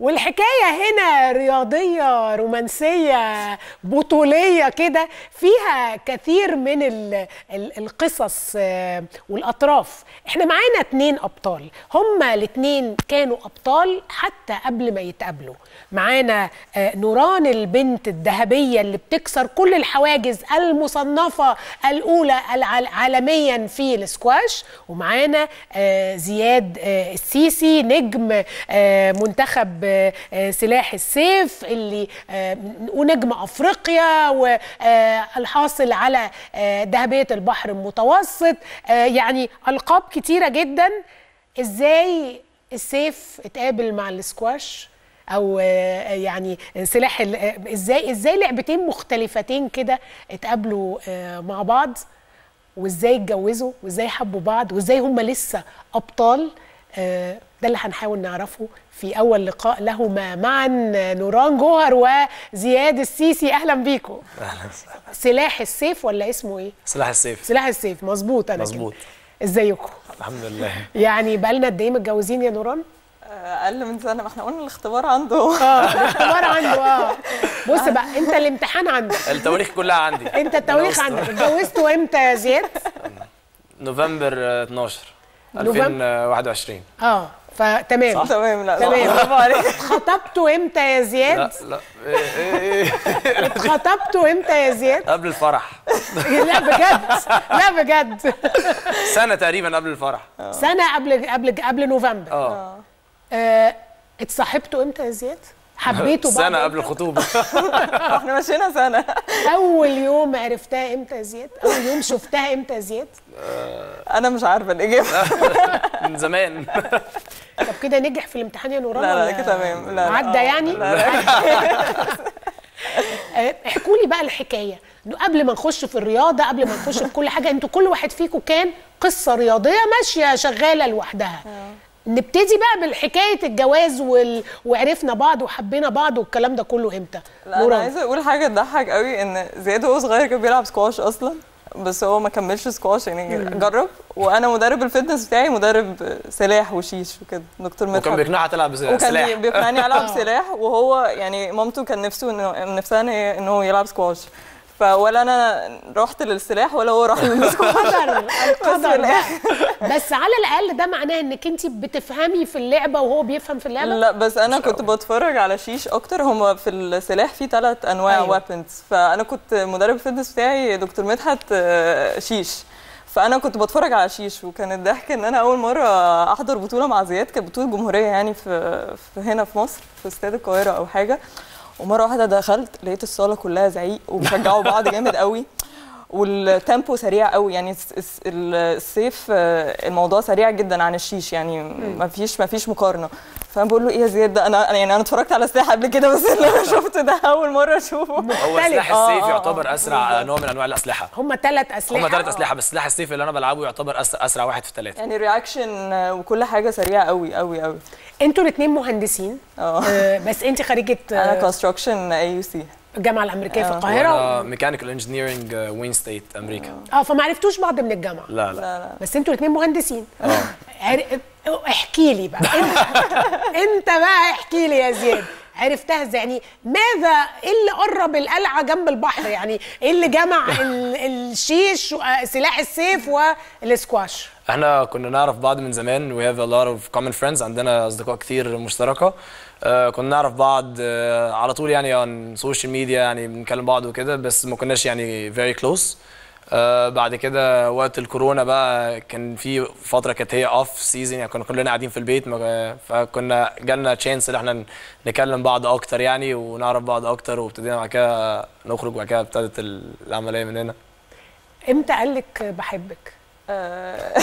والحكايه هنا رياضيه رومانسيه بطوليه كده فيها كثير من ال ال القصص آه، والاطراف احنا معانا اتنين ابطال هما الاتنين كانوا ابطال حتى قبل ما يتقابلوا معانا آه، نوران البنت الذهبيه اللي بتكسر كل الحواجز المصنفه الاولى الع- عالميا في السكواش ومعانا آه، زياد آه، السيسي نجم آه، منتخب آه، آه، سلاح السيف اللي آه، ونجم افريقيا والحاصل على آه، ذهبيه البحر المتوسط آه، يعني القاب كتيره جدا ازاي السيف اتقابل مع السكواش او آه، يعني سلاح ال- آه، ازاي ازاي لعبتين مختلفتين كده اتقابلوا آه، مع بعض وازاي اتجوزوا وازاي حبوا بعض وازاي هم لسه ابطال آه، ده اللي هنحاول نعرفه في اول لقاء لهما معا نوران جوهر وزياد السيسي اهلا بيكم اهلا وسهلا سلاح السيف ولا اسمه ايه سلاح السيف سلاح السيف مظبوط انا مظبوط. كده. ازيكم الحمد لله يعني بقالنا قد ايه متجوزين يا نوران اقل من سنه ما احنا قلنا الاختبار عنده اه الاختبار عنده اه بص بقى انت الامتحان عندك التواريخ كلها عندي انت التواريخ أنا عندك اتجوزتوا امتى يا زياد نوفمبر آه، 12 نوفمبر؟ 2021 اه فتمام تمام لا تمام. برافو عليك اتخطبتوا امتى يا زياد لا لا إيه إيه إيه. اتخطبتوا امتى يا زياد قبل الفرح لا بجد لا بجد سنه تقريبا قبل الفرح سنه قبل قبل قبل نوفمبر اه آه اتصاحبتوا امتى يا زياد حبيتوا بعض سنه إمتى؟ قبل الخطوبه احنا مشينا سنه اول يوم عرفتها امتى يا زياد اول يوم شفتها امتى يا زياد انا مش عارفه الاجابه من زمان طب كده نجح في الامتحان يا نوران لا لا ولا كده تمام لا لا. عدى آه، يعني لا لا آه، احكوا لي بقى الحكايه إنه قبل ما نخش في الرياضه قبل ما نخش في كل حاجه انتوا كل واحد فيكم كان قصه رياضيه ماشيه شغاله لوحدها نبتدي بقى بالحكايه الجواز وال... وعرفنا بعض وحبينا بعض والكلام ده كله امتى لا انا عايزه اقول حاجه تضحك قوي ان زياد وهو صغير كان بيلعب سكواش اصلا بس هو ما كملش سكواش يعني جرب وانا مدرب الفتنس بتاعي مدرب سلاح وشيش وكده دكتور مدحت وكان بيقنعها تلعب بس- وكان سلاح بي- بيقنعني العب سلاح وهو يعني مامته كان نفسه انه نفسها ان هي- ان هو يلعب سكواش فولا انا رحت للسلاح ولا هو راح للسكواش القدر القدر في بقى. بس على الاقل ده معناه انك انت بتفهمي في اللعبه وهو بيفهم في اللعبه لا بس انا كنت بتفرج على شيش اكتر هما في السلاح في ثلاث انواع أيوة. أيوة. ويبنز فانا كنت مدرب الفتنس بتاعي دكتور مدحت آه، شيش فانا كنت بتفرج على شيش وكان الضحك ان انا اول مره احضر بطوله مع زياد كانت بطوله جمهوريه يعني في, في هنا في مصر في استاد القاهره او حاجه ومره واحده دخلت لقيت الصاله كلها زعيق وبيشجعوا بعض جامد قوي والتيمبو سريع قوي يعني الس- الس- السيف آه، الموضوع سريع جدا عن الشيش يعني ما فيش ما فيش مقارنه فانا بقول له ايه يا زياد ده انا أنا- يعني انا اتفرجت على سلاح قبل كده بس اللي انا شفته ده اول مره اشوفه هو مختلف. سلاح آه، السيف آه، يعتبر آه. اسرع نوع من انواع الاسلحه هم ثلاث اسلحه هم ثلاث اسلحه بس سلاح السيف اللي انا بلعبه يعتبر أس- اسرع واحد في ثلاثه يعني رياكشن وكل حاجه سريعه قوي قوي قوي انتوا الاثنين مهندسين اه آه، بس انت خريجه انا آه، كونستراكشن اي يو سي الجامعه الامريكيه في آه. القاهره وانا ميكانيكال انجينيرنج وين ستيت امريكا اه فما عرفتوش بعض من الجامعه لا لا لا لا بس انتوا الاثنين مهندسين اه عر... احكي لي بقى انت انت بقى احكي لي يا زياد عرفتها ازاي يعني ماذا ايه اللي قرب القلعه جنب البحر يعني ايه اللي جمع ال... الشيش و- سلاح السيف والسكواش احنا كنا نعرف بعض من زمان we have a lot of common friends عندنا اصدقاء كتير مشتركه آه كنا نعرف بعض آه على طول يعني on social media يعني بنكلم بعض وكده بس ما كناش يعني very close آه بعد كده وقت الكورونا بقى كان في فتره كانت هي اوف سيزون يعني كنا كلنا قاعدين في البيت ما- فكنا جالنا تشانس ان احنا نكلم بعض اكتر يعني ونعرف بعض اكتر وابتدينا بعد كده نخرج وبعد كده ابتدت العمليه من هنا امتى قال لك بحبك آه،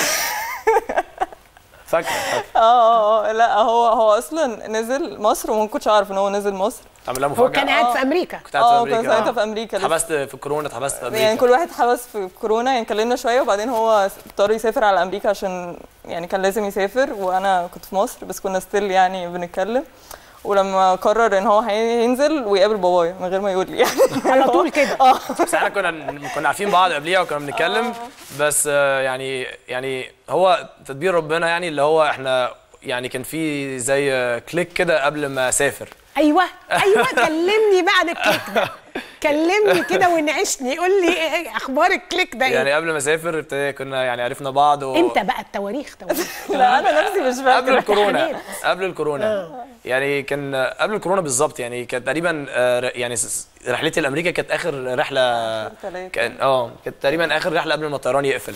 فاكره فاكره اه اه آه، لا هو هو اصلا نزل مصر وما كنتش عارف ان هو نزل مصر عمل لها هو مفاجاه كان قاعد في امريكا كنت قاعد في اه كان امريكا ساعتها آه. في امريكا لسه. اتحبست في الكورونا اتحبست في امريكا يعني كل واحد حبس في كورونا يعني كلمنا شويه وبعدين هو اضطر يسافر على امريكا عشان يعني كان لازم يسافر وانا كنت في مصر بس كنا ستيل يعني بنتكلم ولما قرر ان هو هينزل ويقابل بابايا من غير ما يقول لي يعني على طول كده اه بس احنا كنا كنا عارفين بعض قبليها وكنا بنتكلم بس آه، يعني يعني هو تدبير ربنا يعني اللي هو احنا يعني كان في زي كليك كده قبل ما اسافر ايوه ايوه كلمني بقى عن الكليك ده كلمني كده ونعيشني قول لي ايه اخبار الكليك ده ايه يعني قبل ما اسافر ابتدى كنا يعني عرفنا بعض و... امتى بقى التواريخ تواريخ لا انا نفسي مش قبل فاكره الكورونا امتحانات. قبل الكورونا يعني كان قبل الكورونا بالظبط يعني كانت تقريبا آه، ر- يعني س- رحلتي لامريكا كانت اخر رحله تلاتة. كان اه كانت تقريبا اخر رحله قبل ما الطيران يقفل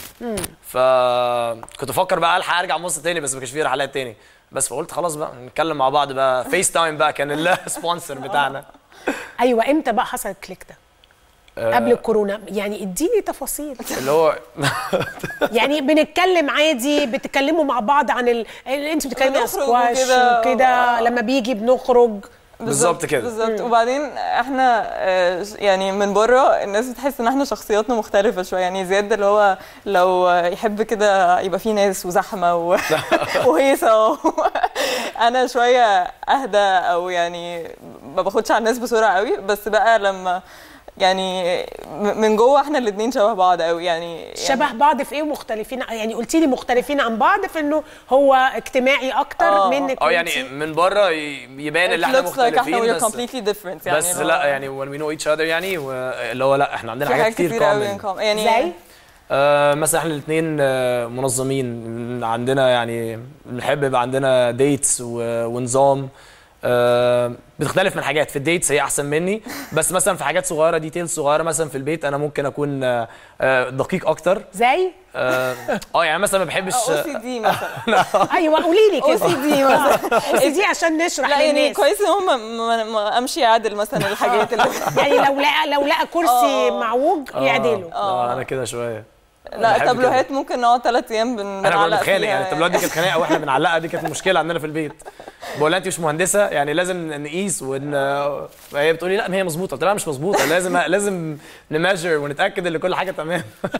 فكنت افكر بقى الحق ارجع مصر تاني بس ما كانش في رحلات تاني بس فقلت خلاص بقى نتكلم مع بعض بقى فيس تايم بقى كان السبونسر بتاعنا ايوه امتى بقى حصل الكليك ده قبل الكورونا يعني اديني تفاصيل اللي هو يعني بنتكلم عادي بتتكلموا مع بعض عن ال... انت بتتكلمي عن بنخرج سكواش وكده. وكده آه. لما بيجي بنخرج بالظبط كده. بالظبط وبعدين احنا آه، يعني من بره الناس بتحس ان احنا شخصياتنا مختلفه شويه يعني زياد اللي هو لو يحب كده يبقى فيه ناس وزحمه و... وهيصه و... انا شويه اهدى او يعني ما باخدش على الناس بسرعه قوي بس بقى لما يعني م- من جوه احنا الاثنين شبه بعض قوي يعني, يعني شبه بعض في ايه ومختلفين يعني قلتي لي مختلفين عن بعض في انه هو اجتماعي اكتر آه. منك اه يعني وانتي. من بره ي- يبان ان it احنا looks like احنا مختلفين we're بس completely different يعني بس اللي لا هو يعني when we know each other يعني و- اللي هو لا احنا عندنا في حاجات كتير قوي in common common. يعني زي آه مثلا احنا الاثنين آه منظمين عندنا يعني بنحب يبقى عندنا ديتس ونظام آه بتختلف من حاجات في الديتس هي احسن مني بس مثلا في حاجات صغيره ديتيلز صغيره مثلا في البيت انا ممكن اكون آه آه دقيق اكتر زي اه آه، يعني مثلا ما بحبش او سي دي مثلا ايوه قولي لي او كده سي دي مثلا او سي دي عشان نشرح لا يعني للناس كويس ان هم ما- ما امشي يعدل مثلا الحاجات اللي يعني لو لقى لو لقى كرسي آه. معوج يعدله اه انا كده شويه لا بحب كده. تابلوهات ممكن نقعد ثلاث ايام بن انا كنا بنعلق بنتخانق فيها يعني التابلوهات دي كانت خناقه واحنا بنعلقها دي كانت مشكله عندنا في البيت بقول لها انت مش مهندسه يعني لازم نقيس ون فهي بتقول لي لا ما هي مظبوطه قلت لها مش مظبوطه لازم لازم نمجر ونتاكد ان كل حاجه تمام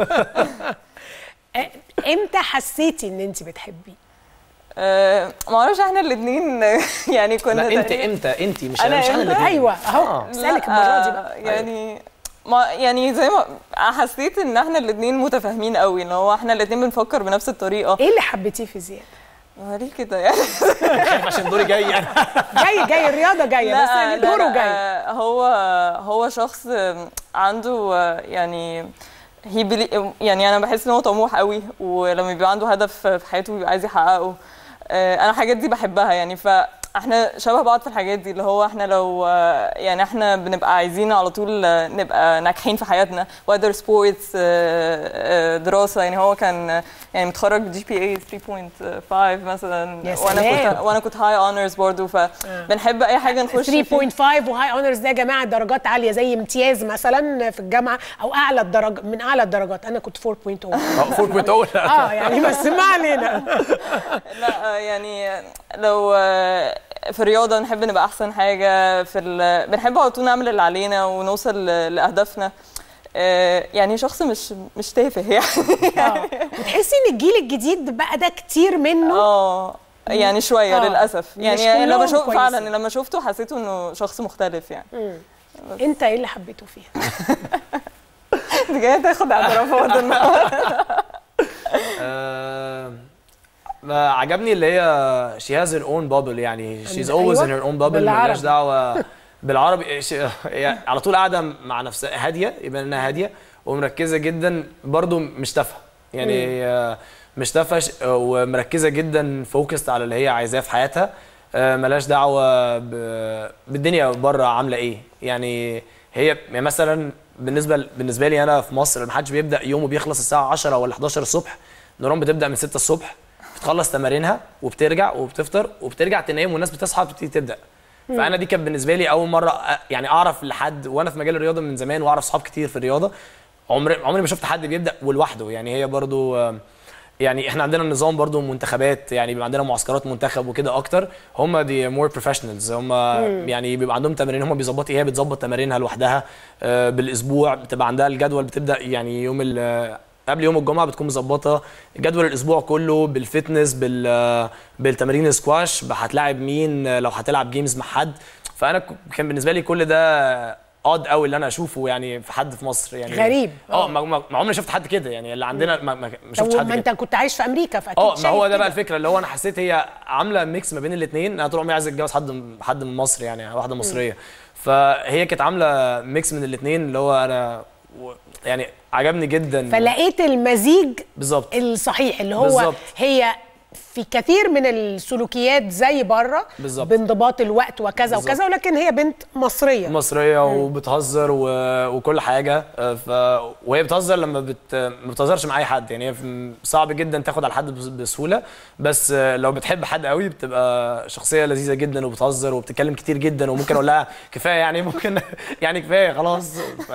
آه، امتى حسيتي ان انت بتحبيه آه، ما اعرفش احنا الاثنين يعني كنا لا انت تقريباً- امتى انت مش أنا انا مش انا إمتى؟ اللي ايوه اهو آه. اسالك لا، المره دي بقى يعني ما يعني زي ما حسيت ان احنا الاثنين متفاهمين قوي ان هو احنا الاثنين بنفكر بنفس الطريقه ايه اللي حبيتيه في زياد ما ليه كده يعني عشان دوري جاي يعني جاي جاي الرياضه جايه بس يعني لا، دوره لا، جاي آه، هو هو شخص عنده آه، يعني هي بلي يعني انا بحس ان هو طموح قوي ولما بيبقى عنده هدف في حياته بيبقى عايز يحققه آه، انا الحاجات دي بحبها يعني فاحنا شبه بعض في الحاجات دي اللي هو احنا لو آه، يعني احنا بنبقى عايزين على طول آه، نبقى ناجحين في حياتنا whether sports آه، آه، دراسه يعني هو كان آه، يعني متخرج جي بي اي 3.5 مثلا يا وانا سلام. كنت وانا كنت هاي اونرز برضه فبنحب اي حاجه نخش فيها 3.5 وهاي اونرز ده يا جماعه درجات عاليه زي امتياز مثلا في الجامعه او اعلى الدرجه من اعلى الدرجات انا كنت 4.0 اه 4.0 اه يعني بس ما علينا لا آه، يعني لو آه، في الرياضة نحب نبقى أحسن حاجة في ال... بنحب على طول نعمل اللي علينا ونوصل ل- لأهدافنا آه، يعني شخص مش مش تافه يعني اه وتحسي ان الجيل الجديد بقى ده كتير منه اه يعني شوية آه، للأسف مش يعني لما كلهم شوف كويسين. فعلا لما شفته حسيته إنه شخص مختلف يعني انت ايه اللي حبيته فيها انت جاية تاخد اعترافات النهارده آه، ما عجبني اللي هي she has her own bubble يعني she's أيوة، always in her own bubble بالعربي. مالهاش دعوه بالعربي ش- يعني على طول قاعده مع نفسها هاديه يبقى انها هاديه ومركزه جدا برضو مش تافهه يعني آه، مش تافهه ش- ومركزه جدا فوكست على اللي هي عايزاه في حياتها آه، ملهاش دعوه ب- بالدنيا بره عامله ايه يعني هي يعني مثلا بالنسبه بالنسبه لي انا في مصر ما حدش بيبدا يومه بيخلص الساعه 10 ولا 11 الصبح نوران بتبدا من 6 الصبح بتخلص تمارينها وبترجع وبتفطر وبترجع تنام والناس بتصحى وبتبتدي تبدا فانا دي كانت بالنسبه لي اول مره أ- يعني اعرف لحد وانا في مجال الرياضه من زمان واعرف صحاب كتير في الرياضه عمري عمري ما شفت حد بيبدا ولوحده يعني هي برضو آم، يعني احنا عندنا نظام برضو منتخبات يعني بيبقى عندنا معسكرات منتخب وكده اكتر هم دي مور بروفيشنالز هم يعني بيبقى عندهم تمارين هم بيظبطوا هي بتظبط تمارينها لوحدها آه، بالاسبوع بتبقى عندها الجدول بتبدا يعني يوم ال- قبل يوم الجمعه بتكون مظبطه جدول الاسبوع كله بالفتنس بال بالتمارين السكواش هتلاعب مين لو هتلعب جيمز مع حد فانا ك- كان بالنسبه لي كل ده odd قوي اللي انا اشوفه يعني في حد في مصر يعني غريب. اه آه. ما, ما ما عمري شفت حد كده يعني اللي عندنا ما, ما, ما طب شفتش حد ما كده انت كنت عايش في امريكا فاكيد اه ما شايف هو ده بقى كده. الفكره اللي هو انا حسيت هي عامله ميكس ما بين الاثنين انا طول عمري عايز اتجوز حد حد من مصر يعني واحده مصريه فهي كانت عامله ميكس من الاثنين اللي هو انا و- يعني عجبني جدا فلقيت المزيج بالظبط الصحيح اللي هو بالظبط. هي في كثير من السلوكيات زي بره بالظبط. بانضباط الوقت وكذا بالظبط. وكذا ولكن هي بنت مصريه مصريه وبتهزر و... وكل حاجه آه، ف... وهي بتهزر لما بت... ما بتهزرش مع اي حد يعني هي في- صعب جدا تاخد على حد بس- بسهوله بس آه، لو بتحب حد قوي بتبقى شخصيه لذيذه جدا وبتهزر وبتتكلم كتير جدا وممكن اقول لها كفايه يعني ممكن يعني كفايه خلاص ف...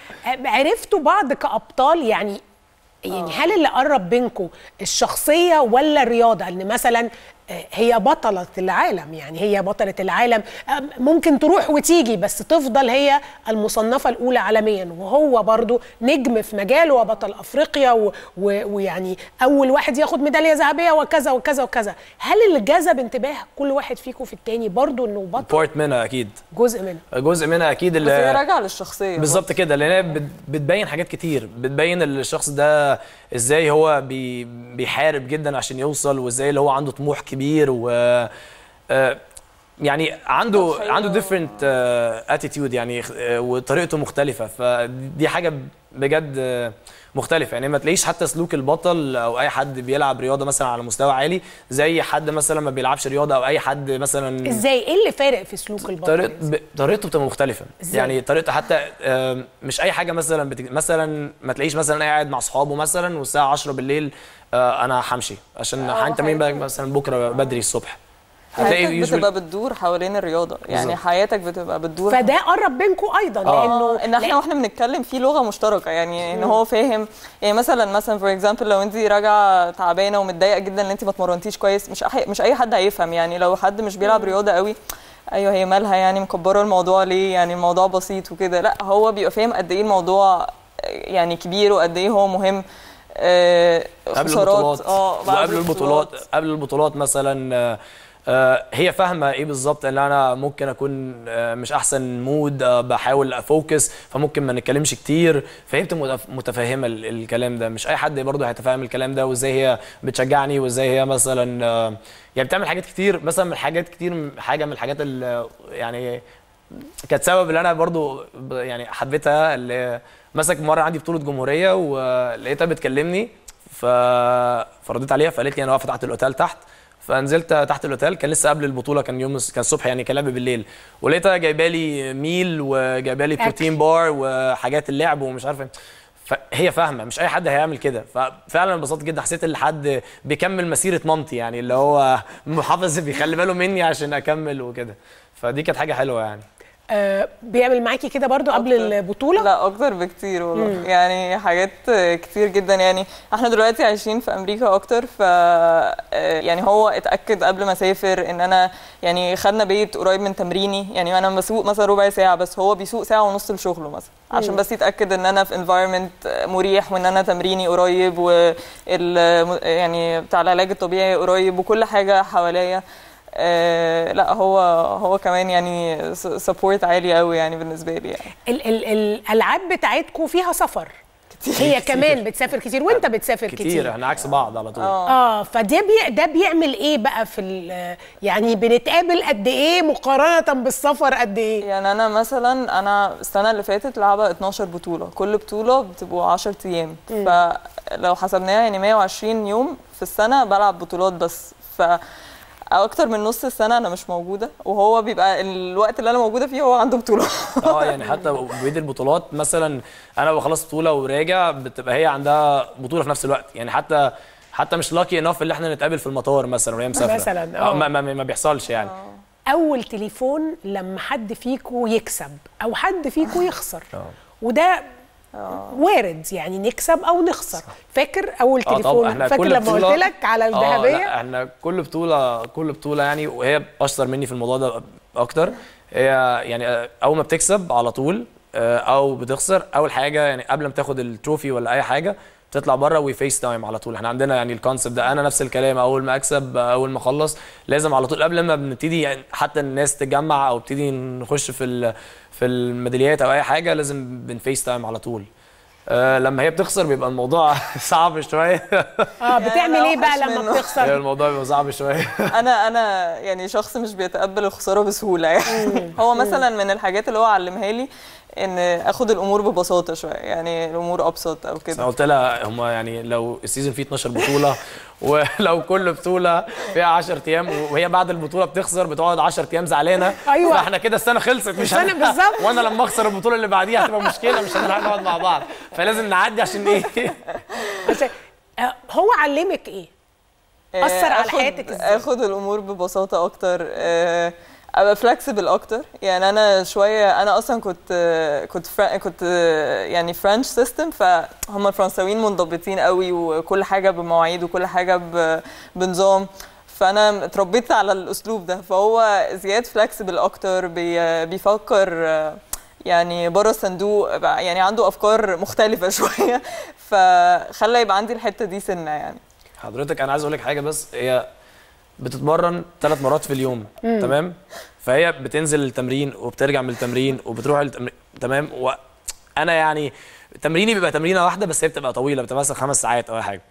عرفتوا بعض كابطال يعني يعني هل اللي قرب بينكم الشخصيه ولا الرياضه ان مثلا آه، هي بطلة العالم يعني هي بطلة العالم آه، ممكن تروح وتيجي بس تفضل هي المصنفة الأولى عالميا وهو برضو نجم في مجاله وبطل أفريقيا و- و- ويعني أول واحد ياخد ميدالية ذهبية وكذا وكذا وكذا هل اللي جذب انتباه كل واحد فيكم في التاني برضو إنه بطل بارت منها اكيد جزء منه جزء منها اكيد بس هي اللي راجعه للشخصيه بالظبط كده لان هي بت- بتبين حاجات كتير بتبين الشخص ده ازاي هو بي بيحارب جدا عشان يوصل وازاي اللي هو عنده طموح كبير و آه، يعني عنده تضحية. عنده ديفرنت اتيتيود يعني آه، وطريقته مختلفه فدي حاجه بجد آه، مختلفه يعني ما تلاقيش حتى سلوك البطل او اي حد بيلعب رياضه مثلا على مستوى عالي زي حد مثلا ما بيلعبش رياضه او اي حد مثلا ازاي ايه اللي فارق في سلوك البطل طريقة ب- طريقته بتبقى مختلفة إزاي؟ يعني طريقته حتى آم، مش اي حاجه مثلا بتج... مثلا ما تلاقيش مثلا قاعد مع اصحابه مثلا والساعه 10 بالليل آه، انا همشي عشان آه، عندي تمرين بقى حقيقي. مثلا بكره بدري الصبح حياتك usually- بتبقى بتدور حوالين الرياضه يعني بالظبط. حياتك بتبقى بتدور فده قرب بينكم ايضا آه. لانه ان احنا لأن- واحنا بنتكلم في لغه مشتركه يعني ان هو فاهم يعني مثلا مثلا فور اكزامبل لو انت راجعه تعبانه ومتضايقه جدا ان انت ما اتمرنتيش كويس مش أحي... مش اي حد هيفهم يعني لو حد مش بيلعب رياضه قوي ايوه هي مالها يعني مكبره الموضوع ليه يعني الموضوع بسيط وكده لا هو بيبقى فاهم قد ايه الموضوع يعني كبير وقد ايه هو مهم آه، قبل خسارات البطولات اه بعد وقبل البطولات قبل البطولات مثلا آه، آه، هي فاهمه ايه بالظبط ان انا ممكن اكون آه، مش احسن مود آه، بحاول افوكس فممكن ما نتكلمش كتير فهي بتبقى متف- متفهمه ال- الكلام ده مش اي حد برضه هيتفهم الكلام ده وازاي هي بتشجعني وازاي هي مثلا آه، يعني بتعمل حاجات كتير مثلا من حاجات كتير حاجه من الحاجات اللي يعني كانت سبب اللي انا برضو ب- يعني حبيتها اللي مسك مره عندي بطوله جمهوريه ولقيتها بتكلمني ف... فرديت عليها فقالت لي انا واقفه تحت الاوتيل تحت فنزلت تحت الاوتيل كان لسه قبل البطوله كان يوم كان الصبح يعني كان لعب بالليل ولقيتها جايبه لي ميل وجايبه لي أكل. بروتين بار وحاجات اللعب ومش عارف ايه فهي فاهمه مش اي حد هيعمل كده ففعلا انبسطت جدا حسيت ان حد بيكمل مسيره مامتي يعني اللي هو محافظ بيخلي باله مني عشان اكمل وكده فدي كانت حاجه حلوه يعني آه بيعمل معاكي كده برضو قبل أكتر. البطوله لا اكتر بكتير والله يعني حاجات كتير جدا يعني احنا دلوقتي عايشين في امريكا اكتر ف يعني هو اتاكد قبل ما اسافر ان انا يعني خدنا بيت قريب من تمريني يعني انا بسوق مثلا ربع ساعه بس هو بيسوق ساعه ونص لشغله مثلا عشان بس يتاكد ان انا في انفايرمنت مريح وان انا تمريني قريب وال يعني بتاع العلاج الطبيعي قريب وكل حاجه حواليا آه لا هو هو كمان يعني سبورت عالي قوي يعني بالنسبه لي يعني ال ال الالعاب بتاعتكم فيها سفر هي كمان بتسافر كتير وانت بتسافر كتير, كتير احنا عكس بعض على طول اه فده بي ده بيعمل ايه بقى في ال- يعني بنتقابل قد ايه مقارنه بالسفر قد ايه يعني انا مثلا انا السنه اللي فاتت لعبه 12 بطوله كل بطوله بتبقوا 10 ايام فلو حسبناها يعني 120 يوم في السنه بلعب بطولات بس ف اكتر من نص السنه انا مش موجوده وهو بيبقى الوقت اللي انا موجوده فيه هو عنده بطوله اه يعني حتى بقية البطولات مثلا انا بخلص بطوله وراجع بتبقى هي عندها بطوله في نفس الوقت يعني حتى حتى مش لاكي انف اللي احنا نتقابل في المطار مثلا وهي مسافره مثلاً، آه. ما, ما, ما بيحصلش يعني اول تليفون لما حد فيكو يكسب او حد فيكو يخسر وده وارد يعني نكسب او نخسر فاكر اول اه تليفون طبعا احنا فاكر كل لما بطولة قلت لك على اه الذهبيه لا احنا كل بطوله كل بطوله يعني وهي اشطر مني في الموضوع ده اكتر هي يعني آه، اول ما بتكسب على طول آه، او بتخسر اول حاجه يعني قبل ما تاخد التروفي ولا اي حاجه بتطلع بره وفيس تايم على طول احنا عندنا يعني الكونسيبت ده انا نفس الكلام اول ما اكسب اول ما اخلص لازم على طول قبل ما بنبتدي يعني حتى الناس تتجمع او ابتدي نخش في ال- في الميداليات او اي حاجه لازم بنفيس تايم على طول آه لما هي بتخسر بيبقى الموضوع صعب شويه اه بتعمل أنا ايه بقى أوحش لما منه. بتخسر الموضوع بيبقى صعب شويه انا انا يعني شخص مش بيتقبل الخساره بسهوله يعني هو مثلا من الحاجات اللي هو علمها لي ان اخد الامور ببساطه شويه يعني الامور ابسط او بس كده انا قلت لها هم يعني لو السيزون فيه 12 بطوله ولو كل بطوله فيها 10 ايام وهي بعد البطوله بتخسر بتقعد 10 ايام زعلانه أيوة. فاحنا كده السنه خلصت مش السنة هن- بالظبط. وانا لما اخسر البطوله اللي بعديها هتبقى مشكله مش هنلحق نقعد مع بعض فلازم نعدي عشان ايه عشان آه، هو علمك ايه أثر على آخد- حياتك إزاي؟ اخد الامور ببساطه اكتر آه، ابقى فلكسبل اكتر يعني انا شويه انا اصلا كنت آه، كنت فرا... كنت آه، يعني فرنش سيستم فهم الفرنساويين منضبطين قوي وكل حاجه بمواعيد وكل حاجه ب... بنظام فانا اتربيت على الاسلوب ده فهو زياد فلكسبل اكتر بي... بيفكر آه، يعني بره الصندوق بقى- يعني عنده افكار مختلفه شويه فخلى يبقى عندي الحته دي سنه يعني حضرتك انا عايز اقول لك حاجه بس هي بتتمرن ثلاث مرات في اليوم تمام فهي بتنزل التمرين وبترجع من التمرين وبتروح التمرين تمام وانا يعني تمريني بيبقى تمرينه واحده بس هي بتبقى طويله بتبقى مثلا خمس ساعات او أي حاجه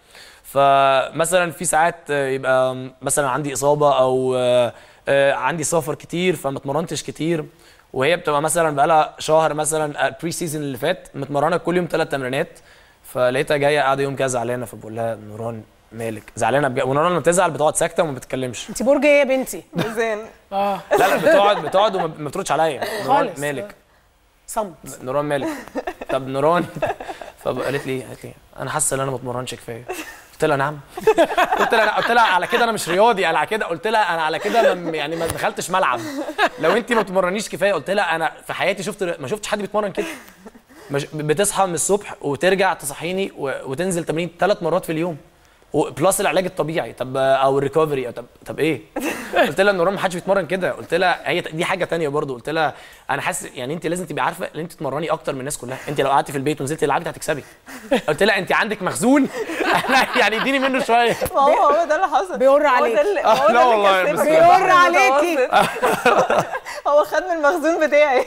فمثلا في ساعات آه، يبقى مثلا عندي اصابه او آه، آه، عندي سفر كتير فما اتمرنتش كتير وهي بتبقى مثلا بقالها شهر مثلا البري سيزون اللي فات متمرنه كل يوم ثلاث تمرينات فلقيتها جايه قاعده يوم كده زعلانه فبقول لها نوران مالك زعلانه بجد ونوران لما بتزعل بتقعد ساكته وما بتتكلمش انت برج ايه يا بنتي ميزان اه لا لا بتقعد بتقعد وما ما بتردش عليا نوران خالص. مالك صمت نوران مالك طب نوران فقالت لي قالت لي انا حاسه ان انا ما اتمرنش كفايه قلت لها نعم قلت لها قلت لها على كده انا مش رياضي على كده قلت لها انا على كده ما- يعني ما دخلتش ملعب لو انت ما بتمرنيش كفايه قلت لها انا في حياتي شفت ما شفتش حد بيتمرن كده مش بتصحى من الصبح وترجع تصحيني و- وتنزل تمرين ثلاث مرات في اليوم وبلس العلاج الطبيعي طب او الريكفري طب طب ايه قلت لها نوران ما حدش بيتمرن كده قلت لها هي دي حاجه تانية برضو قلت لها انا حاسس يعني انت لازم تبقي عارفه ان انت تتمرني اكتر من الناس كلها انت لو قعدتي في البيت ونزلتي تلعبي هتكسبي قلت لها انت عندك مخزون لا يعني اديني منه شويه ما هو هو ده اللي حصل بيقر هو عليك. ده اللي- آه، هو لا ده اللي والله، كسبك بس- في بيقر البحر عليكي. المتوسط. هو خد من المخزون بتاعي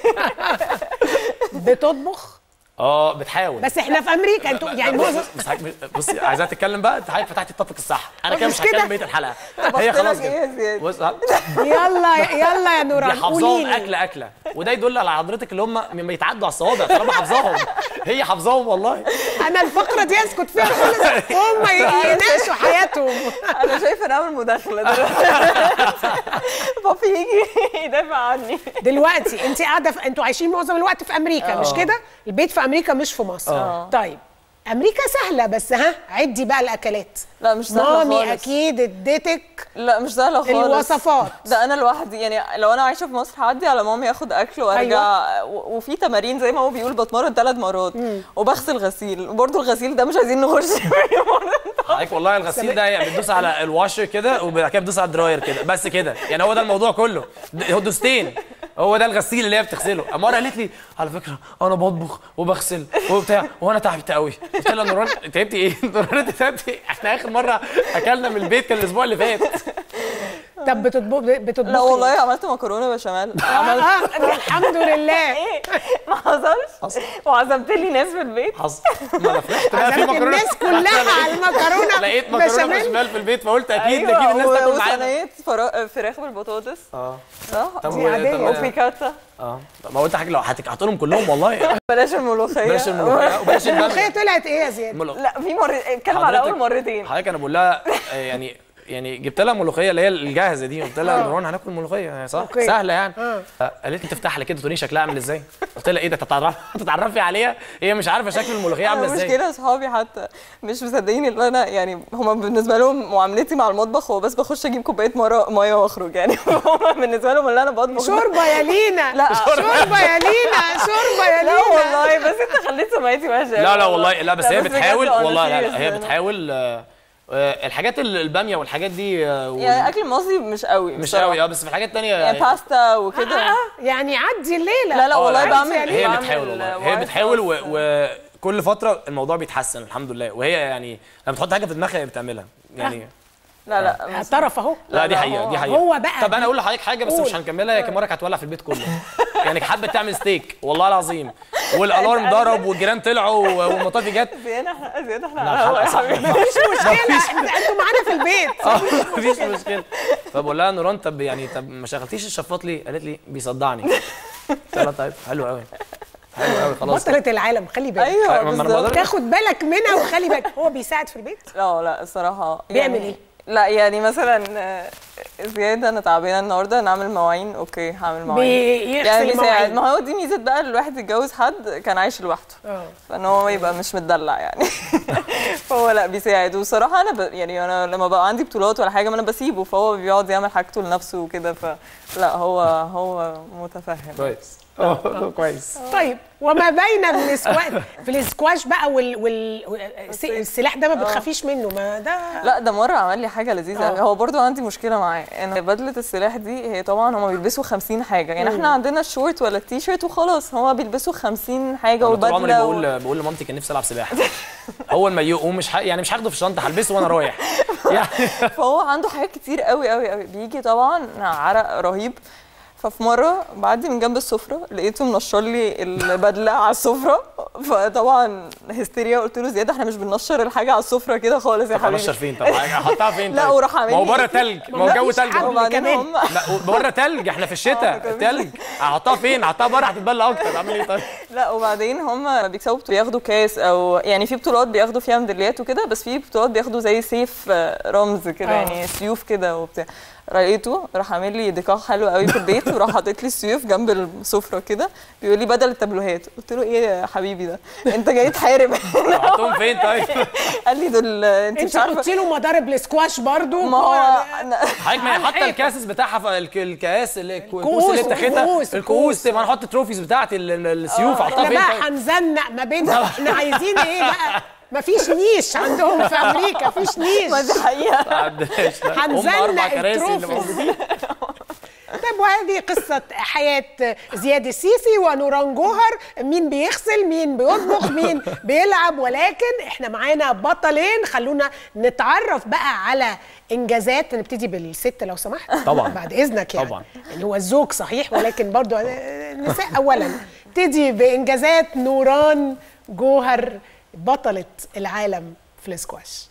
بتطبخ اه بتحاول بس احنا في امريكا انتوا يعني بص- معظم بس حضرتك- بصي عايزاها تتكلم بقى انت حضرتك فتحتي التوبيك الصح انا كده مش مش هتكلم كده؟ بقيه الحلقه طب هي أحط خلاص لك إيه كده يا زياد؟ بص ها؟ يلا يلا يا دي نوران حافظاهم قولي لي اكله اكله وده يدل على حضرتك اللي هم ما يتعدوا على الصوابع طالما حافظاهم هي حافظاهم والله انا الفقره دي اسكت فيها خالص هم يناقشوا حياتهم انا شايفه نعمل مداخله دلوقتي بابي يجي يدافع عني دلوقتي انت قاعده في... انتوا عايشين معظم الوقت في امريكا مش كده البيت في امريكا مش في مصر آه. طيب امريكا سهله بس ها عدي بقى الاكلات لا مش سهله مامي خالص اكيد اديتك لا مش سهله خالص الوصفات. ده انا لوحدي يعني لو انا عايشه في مصر هعدي على مامي اخد اكل وارجع و- وفي تمارين زي ما هو بيقول بتمرن ثلاث مرات وبغسل غسيل وبرده الغسيل ده مش عايزين نخش فيه مرة. حضرتك والله الغسيل ده هي بتدوس على الواشر كده وبعد كده بتدوس على الدراير كده بس كده يعني هو ده الموضوع كله ده- هو دوستين هو ده الغسيل اللي هي بتغسله اماره قالت لي على فكره انا بطبخ وبغسل وبتاع وانا تعبت قوي قلت لها نوران تعبتي ايه؟ نوران انت تعبتي احنا اخر مره اكلنا من البيت كان الاسبوع اللي فات طب بتطبخ بتطبخي لا والله عملت مكرونه بشاميل عملت آه الحمد لله ايه ما حصلش وعزمت لي ناس في البيت حصل ما انا فرحت بقى في عزمت مكرونه الناس كلها على المكرونه لقيت مكرونه بشاميل. بشاميل في البيت فقلت اكيد أيوة، اكيد الناس و- تاكل معانا وصينيه فرا- فراخ بالبطاطس اه صح طب دي و- عادية. طب- وفي كاتا اه طب ما قلت حاجه لو هتقطع لهم كلهم والله بلاش الملوخيه بلاش الملوخيه وبلاش الملوخيه الباميه طلعت ايه يا زياد الملو- لا في مره اتكلم على حضرتك- اول مرتين حضرتك انا بقول لها آه، يعني يعني جبت لها ملوخيه اللي هي الجاهزه دي قلت لها نوران هناكل ملوخيه صح أوكي. سهله يعني آه. قالت لي تفتح لي كده تقولي شكلها عامل ازاي قلت لها ايه ده تتعرفي تتعرفي عليها هي مش عارفه شكل الملوخيه عامله ازاي المشكله اصحابي حتى مش مصدقين ان انا يعني هما بالنسبه لهم معاملتي مع المطبخ هو بس بخش اجيب كوبايه مرة ميه واخرج يعني هما بالنسبه لهم اللي انا بطبخ ده- شوربه يا لينا لا. شوربه يا لينا شوربه يا لا لينا والله بس انت خليت سمعتي وحشه لا لا والله لا بس هي بجد بتحاول أنا والله لا, serious لا هي أنا. بتحاول آه، آه، الحاجات ال- الباميه والحاجات دي آه، وال- يعني اكل مصري مش قوي مش بصراحة. قوي اه بس في الحاجات التانية يعني باستا وكده آه، يعني عدي الليله لا لا آه، والله عادي بعمل يعني. هي بعمل بتحاول والله هي وايت بتحاول صوص. و... و... كل فتره الموضوع بيتحسن الحمد لله وهي يعني لما تحط حاجه في دماغها هي بتعملها يعني لا لا بس- اعترف اهو لا دي لا، حقيقه هو- دي حقيقه هو بقى طب انا اقول لحضرتك حاجه بس قول. مش هنكملها هي كاميرا هتولع في البيت كله يعني حابه تعمل ستيك والله العظيم والالارم ضرب والجيران طلعوا والمطافي جت زيادة احنا زيادة احنا لا على الهوا يا الحلقه صح حبيبي ما ينفعش. مشكله إحنا- انتوا معانا في البيت اه مفيش مشكله فبقول لها نوران طب يعني طب ما شغلتيش الشفاط ليه؟ قالت لي بيصدعني قلت لها طيب حلو قوي حلو قوي خلاص بطلة العالم خلي بالك ايوه ما أنا بالظبط بقدر- تاخد بالك منها وخلي بالك هو بيساعد في البيت لا لا الصراحة بيعمل يعني إيه؟ لا يعني مثلا آه، زياد انا تعبانه النهارده نعمل مواعين اوكي هعمل مواعين بيغسل يعني بيساعد المواعين. ما هو دي ميزه بقى الواحد يتجوز حد كان عايش لوحده اه فان هو يبقى مش متدلع يعني فهو لا بيساعد وصراحه انا ب... يعني انا لما بقى عندي بطولات ولا حاجه ما انا بسيبه فهو بيقعد يعمل حاجته لنفسه وكده فلا هو هو متفهم كويس اه كويس طيب وما بين من السكواش في السكواش بقى وال, وال... الس- السلاح ده ما بتخافيش منه ما ده لا ده مره عمل لي حاجه لذيذه آه. قوي هو برضو عندي مشكله معاه ان بدله السلاح دي هي طبعا هما بيلبسوا 50 حاجه يعني احنا عندنا الشورت ولا التي شيرت وخلاص هما بيلبسوا 50 حاجه انا طول عمري وبدله بقول بقول لمامتي كان نفسي العب سباحه هو المايو ومش ح... يعني مش هاخده في الشنطه هلبسه وانا رايح يعني فهو عنده حاجات كتير قوي قوي قوي بيجي طبعا عرق رهيب ففي مره بعدي من جنب السفره لقيته منشر لي البدله على السفره فطبعا هستيريا قلت له زياد احنا مش بننشر الحاجه على السفره كده خالص يا طب حبيبي هنشر فين طب هحطها فين لا، طيب؟ وراح عامل ما هو لي بره إيه؟ تلج ما هو ما جو فيش تلج حبل وبعدين كمان. هم لا بره تلج احنا في الشتاء التلج هحطها فين هحطها بره هتتبلى اكتر اعمل ايه طيب لا وبعدين هم بيكسبوا بطولات بياخدوا كاس او يعني في بطولات بياخدوا فيها ميداليات وكده بس في بطولات بياخدوا زي سيف آه، رمز كده آه. يعني سيوف كده وبتاع لقيته راح عامل لي ديكور حلو قوي في البيت وراح حاطط لي السيوف جنب السفره كده بيقول لي بدل التابلوهات قلت له ايه يا حبيبي ده انت جاي تحارب هحطهم فين طيب قال لي دول انت انت مش عارفه حطي له مضارب السكواش برضو ما هو حضرتك ما هي حاطه حلو. الكاسس بتاعها في الك- الكاس اللي الكؤوس الكؤوس، اللي اتاخدها الكؤوس، الكؤوس ما انا احط التروفيز بتاعتي ال- ال- السيوف احطها احنا فين بقى طيب هنزنق ما بين احنا عايزين ايه بقى مفيش نيش عندهم في امريكا مفيش نيش ما دي حقيقه ما عندناش لا. هم هنزنق اربع كراسي اللي التروفيز. موجودين طيب وهذه قصة حياة زياد السيسي ونوران جوهر مين بيغسل مين بيطبخ مين بيلعب ولكن احنا معانا بطلين خلونا نتعرف بقى على انجازات نبتدي بالست لو سمحت طبعاً. بعد اذنك يعني طبعاً. اللي هو الزوج صحيح ولكن برضو النساء اولا نبتدي بانجازات نوران جوهر بطلة العالم في الاسكواش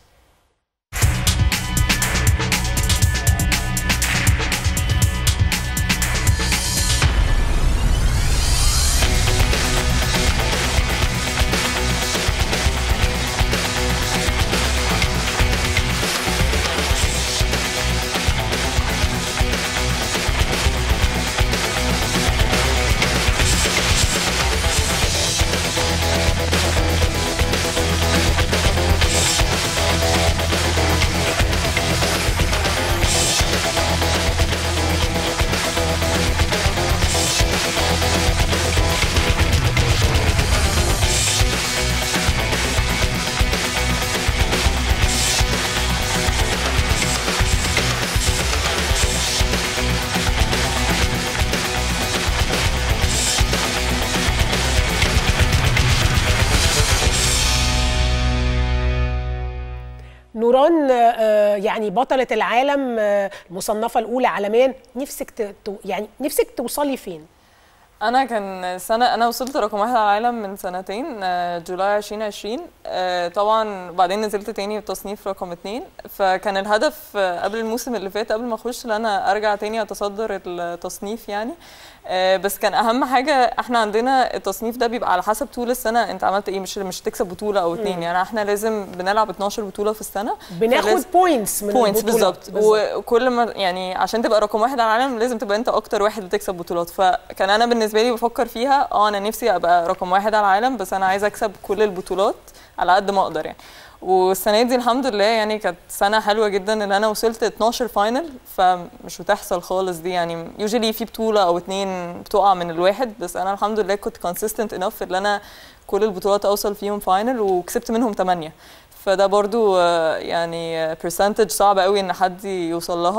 نوران آه، يعني بطلة العالم آه، المصنفة الأولى عالميا نفسك ت... ت- يعني نفسك توصلي فين؟ انا كان سنه انا وصلت رقم واحد على العالم من سنتين آه، جولاي 2020 آه، طبعا بعدين نزلت تاني تصنيف رقم اتنين فكان الهدف آه، قبل الموسم اللي فات قبل ما اخش ان انا ارجع تاني اتصدر التصنيف يعني آه، بس كان اهم حاجه احنا عندنا التصنيف ده بيبقى على حسب طول السنه انت عملت ايه مش مش تكسب بطوله او اتنين يعني احنا لازم بنلعب 12 بطوله في السنه بناخد فلازم- بوينتس من بوينتس البطولات. بالظبط وكل ما يعني عشان تبقى رقم واحد على العالم لازم تبقى انت اكتر واحد بتكسب بطولات فكان انا بالنسبه لي بفكر فيها اه انا نفسي ابقى رقم واحد على العالم بس انا عايزه اكسب كل البطولات على قد ما اقدر يعني والسنه دي الحمد لله يعني كانت سنه حلوه جدا ان انا وصلت 12 فاينل فمش بتحصل خالص دي يعني يوجولي في بطوله او اتنين بتقع من الواحد بس انا الحمد لله كنت كونسيستنت انف ان انا كل البطولات اوصل فيهم فاينل وكسبت منهم 8 فده برضو آه، يعني برسنتج صعب قوي ان حد يوصل لها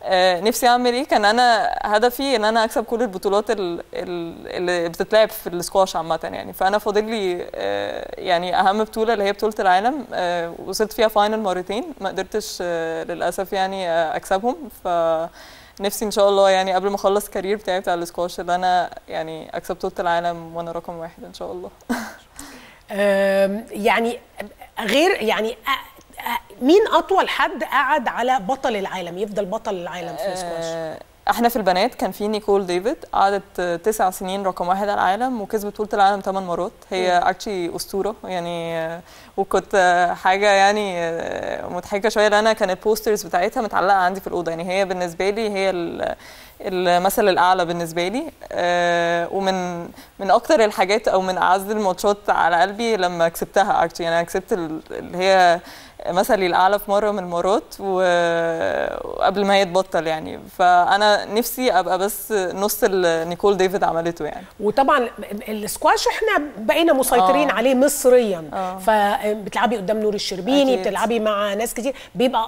آه، نفسي اعمل ايه كان انا هدفي ان انا اكسب كل البطولات ال- ال- اللي بتتلعب في السكواش عامه يعني فانا فاضل لي آه، يعني اهم بطوله اللي هي بطوله العالم آه، وصلت فيها فاينل مرتين ما قدرتش آه، للاسف يعني آه، اكسبهم ف نفسي ان شاء الله يعني قبل ما اخلص الكارير بتاعي بتاع السكواش اللي انا يعني اكسب بطوله العالم وانا رقم واحد ان شاء الله آم، يعني غير يعني أ- أ- مين اطول حد قعد على بطل العالم يفضل بطل العالم في السكواش آه، احنا في البنات كان في نيكول ديفيد قعدت آه، تسع سنين رقم واحد على العالم وكسبت بطولة العالم ثمان مرات هي اكشلي اسطورة يعني آه، وكنت آه، حاجة يعني آه، مضحكة شوية لان انا كان البوسترز بتاعتها متعلقة عندي في الأوضة يعني هي بالنسبة لي هي ال- المثل الاعلى بالنسبه لي آه، ومن من اكتر الحاجات او من اعز الماتشات على قلبي لما كسبتها اكشلي يعني انا كسبت ال- اللي هي مثلي الاعلى في مره من المرات و- وقبل ما هي تبطل يعني فانا نفسي ابقى بس نص اللي نيكول ديفيد عملته يعني وطبعا السكواش احنا بقينا مسيطرين آه. عليه مصريا آه. فبتلعبي قدام نور الشربيني أكيد. بتلعبي مع ناس كتير بيبقى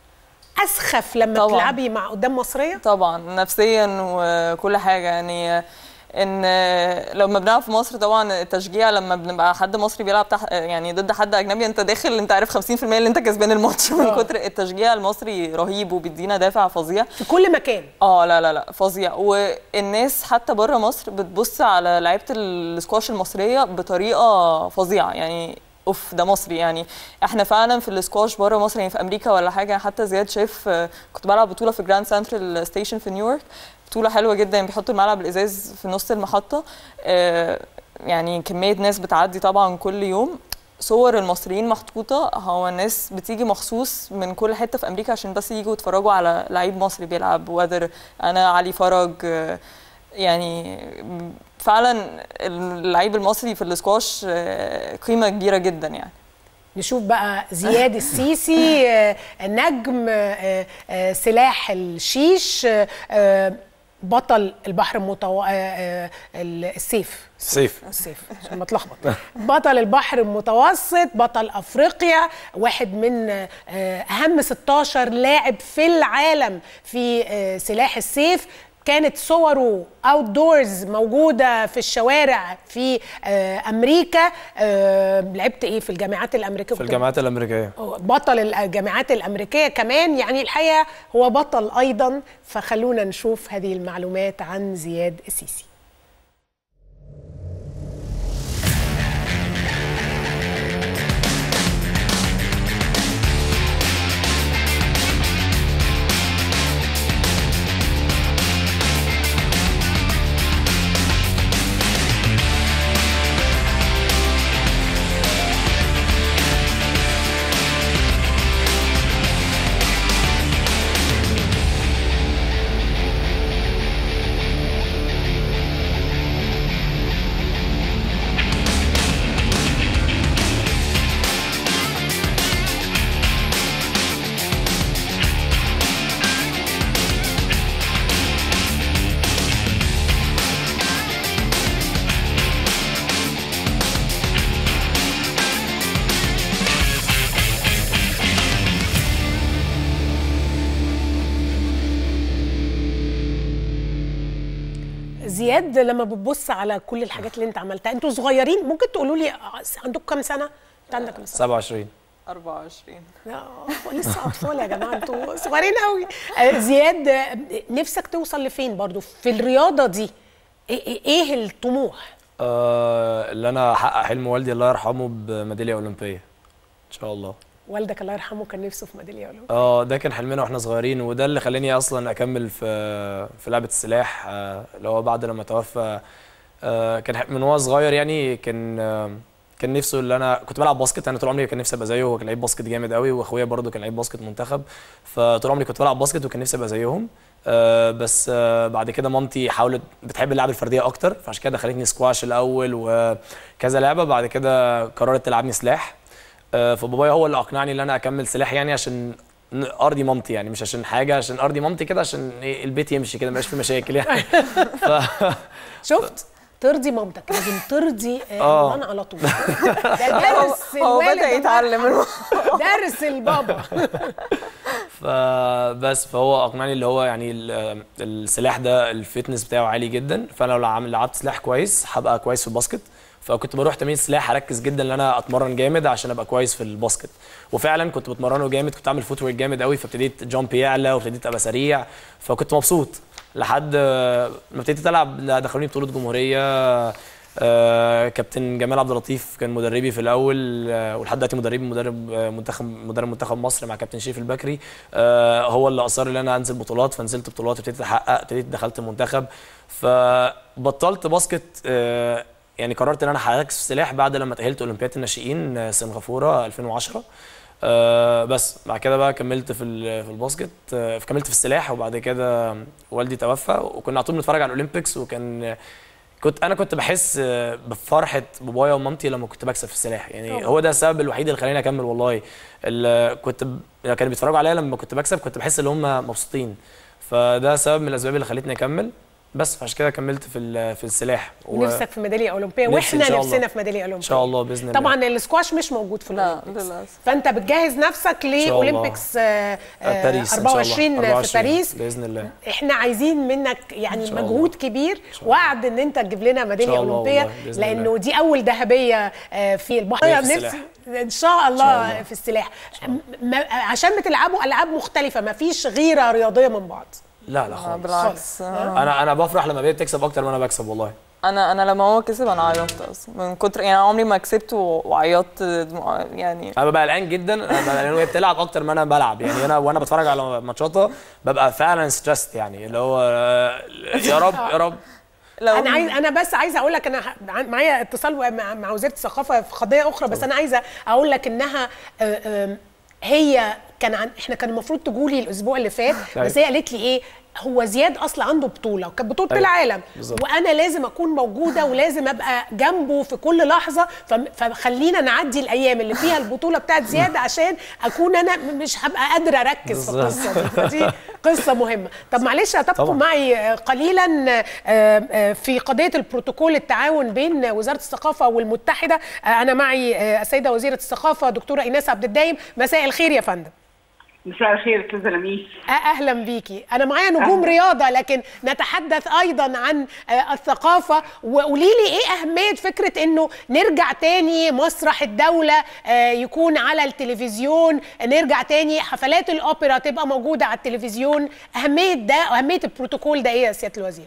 اسخف لما طبعاً. بتلعبي مع قدام مصريه طبعا نفسيا وكل حاجه يعني ان لما بنلعب في مصر طبعا التشجيع لما بنبقى حد مصري بيلعب تحت يعني ضد حد اجنبي انت داخل انت عارف 50% اللي انت كسبان الماتش من آه. كتر التشجيع المصري رهيب وبيدينا دافع فظيع في كل مكان اه لا لا لا فظيع والناس حتى بره مصر بتبص على لعيبه السكواش المصريه بطريقه فظيعه يعني اوف ده مصري يعني احنا فعلا في السكواش بره مصر يعني في امريكا ولا حاجه حتى زياد شاف آه، كنت بلعب بطوله في جراند سنترال ستيشن في نيويورك بطوله حلوه جدا يعني بيحطوا الملعب الازاز في نص المحطه آه، يعني كميه ناس بتعدي طبعا كل يوم صور المصريين محطوطه هو الناس بتيجي مخصوص من كل حته في امريكا عشان بس يجوا يتفرجوا على لعيب مصري بيلعب وذر انا علي فرج آه، يعني فعلا اللعيب المصري في الاسكواش آه، قيمه كبيره جدا يعني نشوف بقى زياد السيسي آه، نجم آه، آه، سلاح الشيش آه، آه، بطل البحر المتو... آه، آه، السيف سيف السيف عشان ما اتلخبط بطل البحر المتوسط بطل افريقيا واحد من آه، اهم 16 لاعب في العالم في آه، سلاح السيف كانت صوره اوت دورز موجوده في الشوارع في آه، امريكا آه، لعبت ايه في الجامعات الامريكيه في الجامعات الامريكيه بطل الجامعات الامريكيه كمان يعني الحقيقه هو بطل ايضا فخلونا نشوف هذه المعلومات عن زياد السيسي زياد لما بتبص على كل الحاجات اللي انت عملتها انتوا صغيرين ممكن تقولوا لي عندكم كام سنه انت عندك كام سنه 27 24 لا لسه اطفال يا جماعه انتوا صغيرين قوي آه، زياد آه، نفسك توصل لفين برضو في الرياضه دي ايه إيه- ايه الطموح آه اللي انا احقق حلم والدي الله يرحمه بميداليه اولمبيه ان شاء الله والدك الله يرحمه كان نفسه في ميداليه اولمبيه اه ده كان حلمنا واحنا صغيرين وده اللي خلاني اصلا اكمل في في لعبه السلاح آه، اللي هو بعد لما توفى آه، كان ح- من وهو صغير يعني كان آه، كان نفسه اللي انا كنت بلعب باسكت انا طول عمري كان نفسي ابقى زيه هو كان لعيب باسكت جامد قوي واخويا برضه كان لعيب باسكت منتخب فطول عمري كنت بلعب باسكت وكان نفسي ابقى زيهم آه، بس آه، بعد كده مامتي حاولت بتحب اللعب الفرديه اكتر فعشان كده دخلتني سكواش الاول وكذا لعبه بعد كده قررت تلعبني سلاح آه، فبابايا هو اللي اقنعني ان انا اكمل سلاح يعني عشان ن- ارضي مامتي يعني مش عشان حاجه عشان ارضي مامتي كده عشان إيه البيت يمشي كده ما يبقاش فيه مشاكل يعني ف... شفت ترضي مامتك لازم ترضي آه، آه. رمضان على طول ده درس هو الوالد بدا الله يتعلم يرحمه. درس البابا فبس فهو اقنعني اللي هو يعني ال- السلاح ده الفتنس بتاعه عالي جدا فانا لو عم- لعبت سلاح كويس هبقى كويس في الباسكت فكنت بروح تمرين سلاح اركز جدا ان انا اتمرن جامد عشان ابقى كويس في الباسكت وفعلا كنت بتمرنه جامد كنت اعمل فوت ورك جامد قوي فابتديت جامب يعلى وابتديت ابقى سريع فكنت مبسوط لحد ما ابتديت العب دخلوني بطوله جمهوريه آه، كابتن جمال عبد اللطيف كان مدربي في الاول آه، ولحد دلوقتي مدربي مدرب آه، منتخب مدرب منتخب مصر مع كابتن شريف البكري آه، هو اللي اصر ان انا انزل بطولات فنزلت بطولات ابتديت احقق ابتديت دخلت المنتخب فبطلت باسكت آه، يعني قررت ان انا هركز في السلاح بعد لما تاهلت اولمبياد الناشئين آه، سنغافوره 2010 آه، بس بعد كده بقى كملت في ال- في الباسكت آه، كملت في السلاح وبعد كده والدي توفى وكنا على طول بنتفرج على الاولمبيكس وكان كنت انا كنت بحس آه، بفرحه بابايا ومامتي لما كنت بكسب في السلاح يعني طبعا. هو ده السبب الوحيد اللي خلاني اكمل والله ال- كنت ب... يعني كانوا بيتفرجوا عليا لما كنت بكسب كنت بحس ان هم مبسوطين فده سبب من الاسباب اللي خلتني اكمل بس فعشان كده كملت في ال- في السلاح و- نفسك في ميداليه اولمبيه نفسي إن واحنا شاء الله. نفسنا في ميداليه اولمبيه ان شاء الله باذن الله طبعا السكواش مش موجود في لا الاولمبيكس للاسف فانت بتجهز نفسك الله. لاولمبيكس آه، آه، باريس إن شاء الله. 24 في باريس باذن الله احنا عايزين منك يعني شاء الله. مجهود كبير شاء الله. وعد ان انت تجيب لنا ميداليه شاء الله اولمبيه والله، بإذن لانه الله. دي اول ذهبيه آه، في البحر في السلاح. ان شاء الله, الله. في السلاح م- عشان بتلعبوا العاب مختلفه ما فيش غيره رياضيه من بعض لا لا آه، خالص بالعكس آه. انا انا بفرح لما بقيت تكسب اكتر ما انا بكسب والله انا انا لما هو كسب انا عيطت اصلا من كتر يعني أنا عمري ما كسبت و- وعيطت دموع- يعني انا ببقى قلقان جدا انا ببقى قلقان وهي بتلعب اكتر ما انا بلعب يعني انا وانا بتفرج على ماتشاتها ببقى فعلا ستريسد يعني اللي هو آه، يا رب يا رب لو انا عايز انا بس عايزه اقول لك انا ه- معايا اتصال مع, مع وزيره الثقافه في قضيه اخرى بس انا عايزه اقول لك انها آه، آم، هي كان عن احنا كان المفروض تقولي الاسبوع اللي فات بس هي قالت لي ايه هو زياد اصلا عنده بطوله وكانت بطوله أيوة، العالم بالظبط. وانا لازم اكون موجوده ولازم ابقى جنبه في كل لحظه فم- فخلينا نعدي الايام اللي فيها البطوله بتاعت زياد عشان اكون انا م- مش هبقى قادره اركز في بالظبط. القصه دي فدي قصه مهمه طب معلش هتبقوا طبعا. معي آه، قليلا آه، آه، في قضيه البروتوكول التعاون بين وزاره الثقافه والمتحده آه، انا معي آه، السيده وزيره الثقافه دكتوره ايناس عبد الدايم مساء الخير يا فندم مساء الخير استاذه لميس آه، اهلا بيكي انا معايا نجوم رياضه لكن نتحدث ايضا عن آه، الثقافه وقولي لي ايه اهميه فكره انه نرجع تاني مسرح الدوله آه، يكون على التلفزيون نرجع تاني حفلات الاوبرا تبقى موجوده على التلفزيون اهميه ده واهميه البروتوكول ده ايه يا سياده الوزير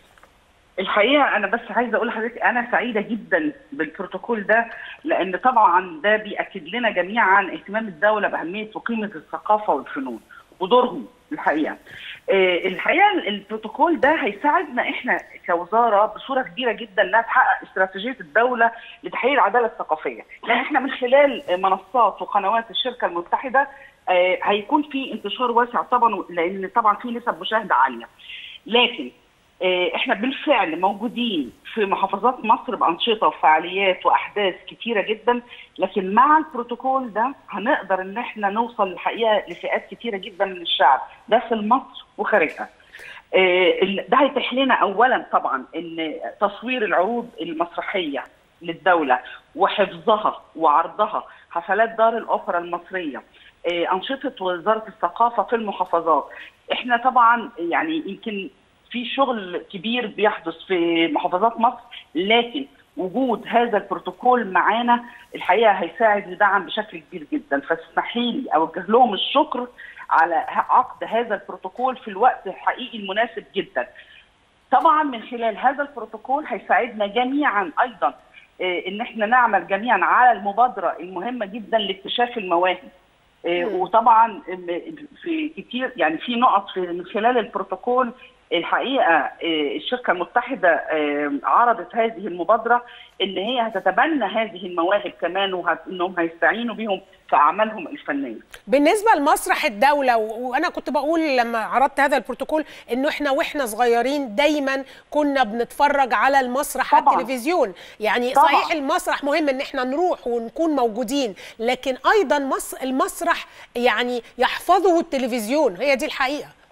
الحقيقه انا بس عايزه اقول لحضرتك انا سعيده جدا بالبروتوكول ده لان طبعا ده بياكد لنا جميعا اهتمام الدوله باهميه وقيمه الثقافه والفنون ودورهم الحقيقه آه، الحقيقه البروتوكول ده هيساعدنا احنا كوزاره بصوره كبيره جدا انها تحقق استراتيجيه الدوله لتحقيق العداله الثقافيه لان احنا من خلال منصات وقنوات الشركه المتحده آه، هيكون في انتشار واسع طبعا لان طبعا في نسب مشاهده عاليه لكن آه، احنا بالفعل موجودين في محافظات مصر بانشطه وفعاليات واحداث كتيره جدا لكن مع البروتوكول ده هنقدر ان احنا نوصل الحقيقه لفئات كتيره جدا من الشعب داخل مصر وخارجها. آه، ال- ده هيتيح لنا اولا طبعا ان تصوير العروض المسرحيه للدوله وحفظها وعرضها حفلات دار الاوبرا المصريه آه، انشطه وزاره الثقافه في المحافظات احنا طبعا يعني يمكن في شغل كبير بيحدث في محافظات مصر لكن وجود هذا البروتوكول معانا الحقيقه هيساعد يدعم بشكل كبير جدا فاسمحي لي اوجه لهم الشكر على عقد هذا البروتوكول في الوقت الحقيقي المناسب جدا. طبعا من خلال هذا البروتوكول هيساعدنا جميعا ايضا آه، ان احنا نعمل جميعا على المبادره المهمه جدا لاكتشاف المواهب. آه، وطبعا م- في كتير يعني في نقط في من خلال البروتوكول الحقيقه آه، الشركه المتحده آه، عرضت هذه المبادره ان هي هتتبنى هذه المواهب كمان وانهم هيستعينوا بهم في اعمالهم الفنيه. بالنسبه لمسرح الدوله و- وانا كنت بقول لما عرضت هذا البروتوكول انه احنا واحنا صغيرين دايما كنا بنتفرج على المسرح على طبعاً. التلفزيون يعني طبعاً. صحيح المسرح مهم ان احنا نروح ونكون موجودين لكن ايضا مس المسرح يعني يحفظه التلفزيون هي دي الحقيقه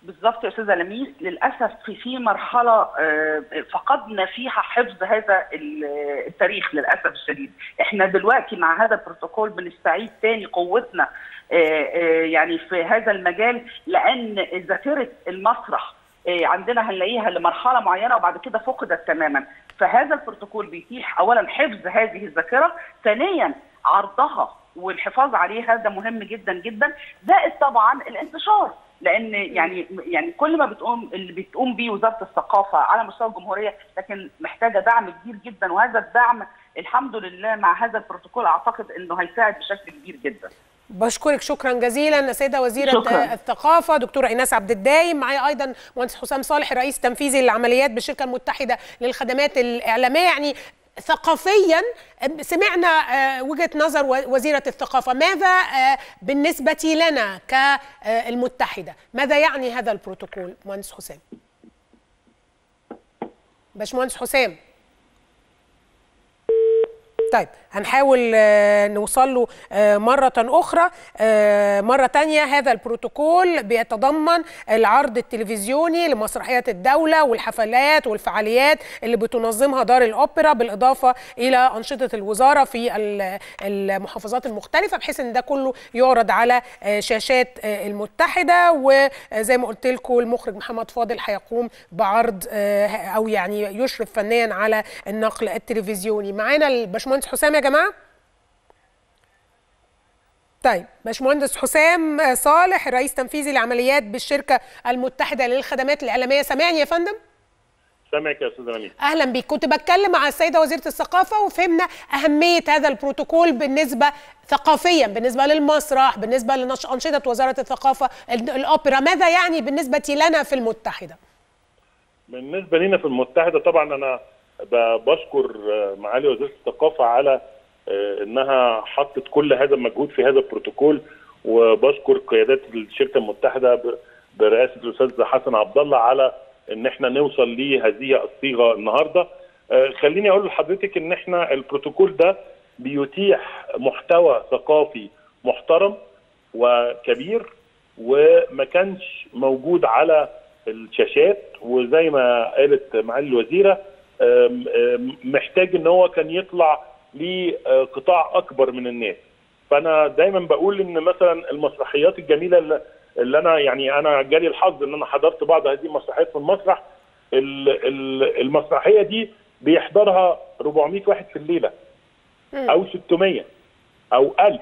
بالظبط يا استاذه لميس للاسف في في مرحله آه، فقدنا فيها حفظ هذا ال- التاريخ للاسف الشديد احنا دلوقتي مع هذا البروتوكول بنستعيد تاني قوتنا آه، آه، يعني في هذا المجال لان ذاكره المسرح آه، عندنا هنلاقيها لمرحله معينه وبعد كده فقدت تماما فهذا البروتوكول بيتيح اولا حفظ هذه الذاكره ثانيا عرضها والحفاظ عليها ده مهم جدا جدا زائد طبعا الانتشار لان يعني يعني كل ما بتقوم اللي بتقوم بيه وزاره الثقافه على مستوى الجمهوريه لكن محتاجه دعم كبير جدا وهذا الدعم الحمد لله مع هذا البروتوكول اعتقد انه هيساعد بشكل كبير جدا بشكرك شكرا جزيلا السيده وزيره شكراً. الثقافه دكتوره ايناس عبد الدايم معايا ايضا مهندس حسام صالح الرئيس التنفيذي للعمليات بالشركه المتحده للخدمات الاعلاميه يعني ثقافيا سمعنا آه، وجهه نظر و- وزيره الثقافه ماذا آه، بالنسبه لنا كالمتحده ماذا يعني هذا البروتوكول مهندس حسام باشمهندس حسام طيب هنحاول آه، نوصل له آه، مرة أخرى آه، مرة تانية هذا البروتوكول بيتضمن العرض التلفزيوني لمسرحيات الدولة والحفلات والفعاليات اللي بتنظمها دار الأوبرا بالإضافة إلى أنشطة الوزارة في ال- المحافظات المختلفة بحيث إن ده كله يعرض على آه، شاشات آه، المتحدة وزي ما قلت لكم المخرج محمد فاضل هيقوم بعرض آه، أو يعني يشرف فنيا على النقل التلفزيوني معانا الباشمهندس حسام يا جماعة طيب باشمهندس حسام صالح الرئيس التنفيذي لعمليات بالشركة المتحدة للخدمات الإعلامية سامعني يا فندم؟ سامعك يا استاذ امين اهلا بيك كنت بتكلم مع السيده وزيره الثقافه وفهمنا اهميه هذا البروتوكول بالنسبه ثقافيا بالنسبه للمسرح بالنسبه لانشطه وزاره الثقافه ال- الاوبرا ماذا يعني بالنسبه لنا في المتحده بالنسبه لنا في المتحده طبعا انا ب- بشكر آه، معالي وزيره الثقافه على آه، انها حطت كل هذا المجهود في هذا البروتوكول وبشكر قيادات الشركه المتحده ب- برئاسه الاستاذ حسن عبد الله على ان احنا نوصل لهذه الصيغه النهارده آه، خليني اقول لحضرتك ان احنا البروتوكول ده بيتيح محتوى ثقافي محترم وكبير وما كانش موجود على الشاشات وزي ما قالت معالي الوزيره آم، آم، محتاج ان هو كان يطلع لقطاع اكبر من الناس فانا دايما بقول ان مثلا المسرحيات الجميله اللي- اللي انا يعني انا جالي الحظ ان انا حضرت بعض هذه المسرحيات في المسرح ال- ال- المسرحيه دي بيحضرها 400 واحد في الليله او 600 او 1000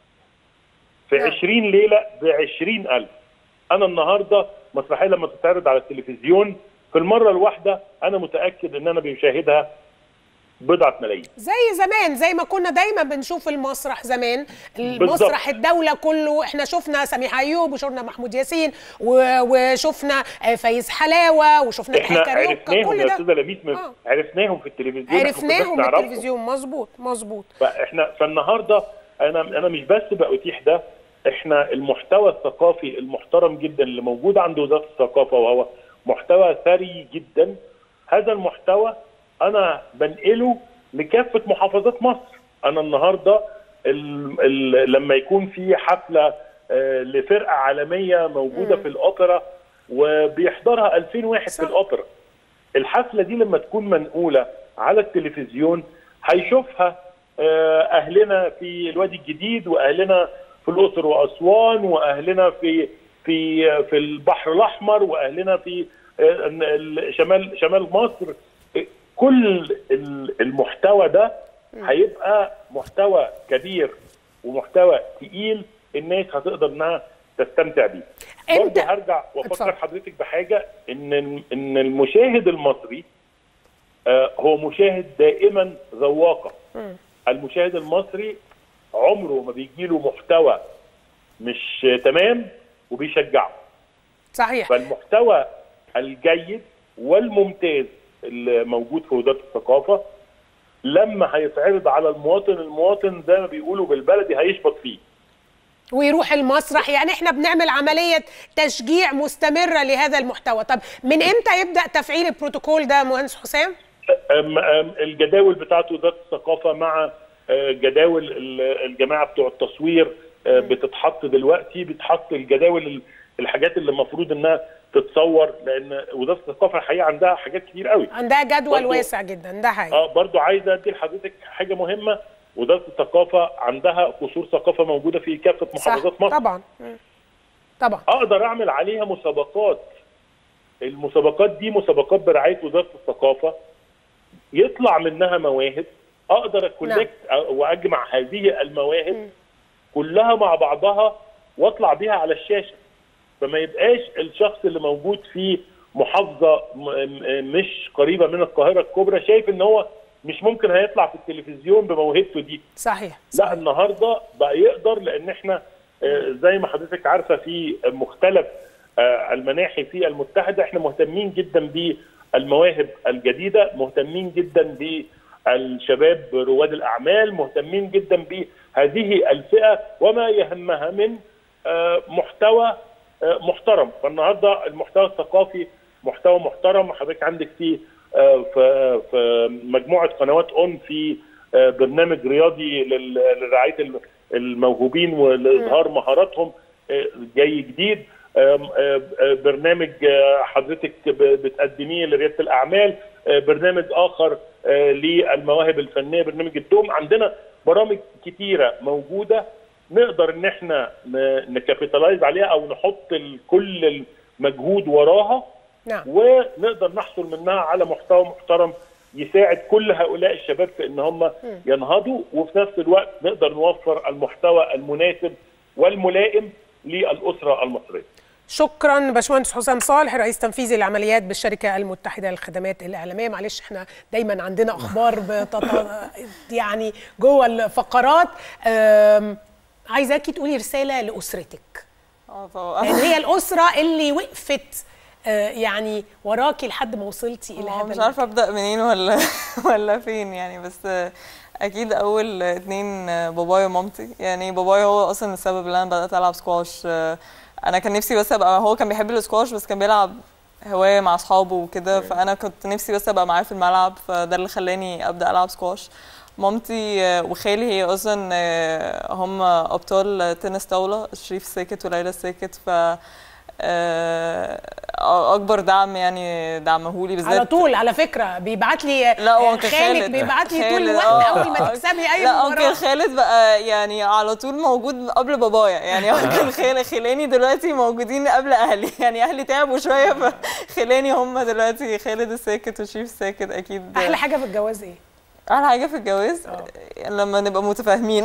في نعم. 20 ليله ب 20000 انا النهارده مسرحيه لما تتعرض على التلفزيون في المره الواحده انا متاكد ان انا بيشاهدها بضعه ملايين زي زمان زي ما كنا دايما بنشوف المسرح زمان بالظبط. المسرح الدولة كله احنا شفنا سميح أيوب وشفنا محمود ياسين و- وشفنا آه، فايز حلاوة وشفنا احنا تحية كاريوكا عرفناهم كل يا ده استاذه لميس من- آه. عرفناهم في التلفزيون إحنا كناش عرفناهم نعرفهم. بالتلفزيون مظبوط مظبوط فاحنا فالنهارده انا انا مش بس بأتيح ده احنا المحتوى الثقافي المحترم جدا اللي موجود عند وزاره الثقافه وهو محتوى ثري جدا هذا المحتوى انا بنقله لكافه محافظات مصر انا النهارده ال ال لما يكون في حفله آه، لفرقه عالميه موجوده في الاوبرا وبيحضرها 2000 واحد صح. في الاوبرا الحفله دي لما تكون منقوله على التلفزيون هيشوفها آه، اهلنا في الوادي الجديد واهلنا في الاقصر واسوان واهلنا في في في البحر الاحمر واهلنا في آه، ال- شمال شمال مصر آه، كل ال- المحتوى ده هيبقى محتوى كبير ومحتوى تقيل الناس هتقدر انها تستمتع بيه أنت- برضه هرجع وافكر اتفضل. حضرتك بحاجه ان ان المشاهد المصري آه، هو مشاهد دائما ذواقه المشاهد المصري عمره ما بيجيله محتوى مش تمام وبيشجعه صحيح فالمحتوى الجيد والممتاز اللي موجود في وزاره الثقافه لما هيتعرض على المواطن المواطن زي ما بيقولوا بالبلدي هيشبط فيه ويروح المسرح يعني احنا بنعمل عملية تشجيع مستمرة لهذا المحتوى طب من امتى يبدأ تفعيل البروتوكول ده مهندس حسام؟ أم أم الجداول بتاعت وزاره الثقافه مع آه، جداول ال- الجماعه بتوع التصوير آه، بتتحط دلوقتي بتحط الجداول ال- الحاجات اللي المفروض انها تتصور لان وزاره الثقافه الحقيقه عندها حاجات كتير قوي عندها جدول برضو- واسع جدا ده حقيقي اه برضو عايزه ادي لحضرتك حاجه مهمه وزاره الثقافه عندها قصور ثقافه موجوده في كافه صح محافظات مصر طبعا مم. طبعا اقدر اعمل عليها مسابقات المسابقات دي مسابقات برعايه وزاره الثقافه يطلع منها مواهب اقدر اكولكت واجمع هذه المواهب كلها مع بعضها واطلع بيها على الشاشه فما يبقاش الشخص اللي موجود في محافظه م- م- مش قريبه من القاهره الكبرى شايف ان هو مش ممكن هيطلع في التلفزيون بموهبته دي صحيح لا النهارده بقى يقدر لان احنا آه، زي ما حضرتك عارفه في مختلف آه، المناحي في المتحده احنا مهتمين جدا بالمواهب الجديده مهتمين جدا بالشباب رواد الاعمال مهتمين جدا بهذه الفئه وما يهمها من آه، محتوى آه، محترم فالنهارده المحتوى الثقافي محتوى محترم حضرتك عندك فيه آه، في في مجموعه قنوات اون في آه، برنامج رياضي لل- لرعايه الم- الموهوبين ولاظهار مهاراتهم آه، جاي جديد آم، آه، آه، برنامج آه، حضرتك ب- بتقدميه لرياده الاعمال آه، برنامج اخر آه، للمواهب الفنيه برنامج الدوم عندنا برامج كتيره موجوده نقدر ان احنا ن- نكابيتالايز عليها او نحط ال- كل المجهود وراها نعم ونقدر نحصل منها على محتوى محترم يساعد كل هؤلاء الشباب في ان هم ينهضوا وفي نفس الوقت نقدر نوفر المحتوى المناسب والملائم للاسره المصريه. شكرا باشمهندس حسام صالح رئيس تنفيذي العمليات بالشركه المتحده للخدمات الاعلاميه معلش احنا دايما عندنا اخبار بتط... يعني جوه الفقرات أم... عايزاكي تقولي رساله لاسرتك اه طبعا لان هي الاسره اللي وقفت آه، يعني وراكي لحد ما وصلتي الى آه، هذا مش المكان. عارفه ابدا منين ولا ولا فين يعني بس آه، اكيد اول اتنين آه، بابايا ومامتي يعني بابايا هو اصلا السبب اللي انا بدات العب سكواش آه، انا كان نفسي بس ابقى هو كان بيحب السكواش بس كان بيلعب هوايه مع اصحابه وكده فانا كنت نفسي بس ابقى معاه في الملعب فده اللي خلاني ابدا العب سكواش مامتي آه، وخالي هي اصلا آه، هم ابطال تنس طاوله شريف الساكت وليلى الساكت ف آه، اكبر دعم يعني دعمهولي بالذات على طول على فكره بيبعت لي لا هو آه، أنكل خالك خالد بيبعت لي طول خالد، الوقت آه. اول ما تكسبي اي لا مباراه انكل خالد بقى يعني على طول موجود قبل بابايا يعني انكل خال خلاني دلوقتي موجودين قبل اهلي يعني اهلي تعبوا شويه فخلاني هم دلوقتي خالد الساكت وشريف الساكت اكيد احلى حاجه في الجواز ايه احلى حاجه في الجواز لما نبقى متفاهمين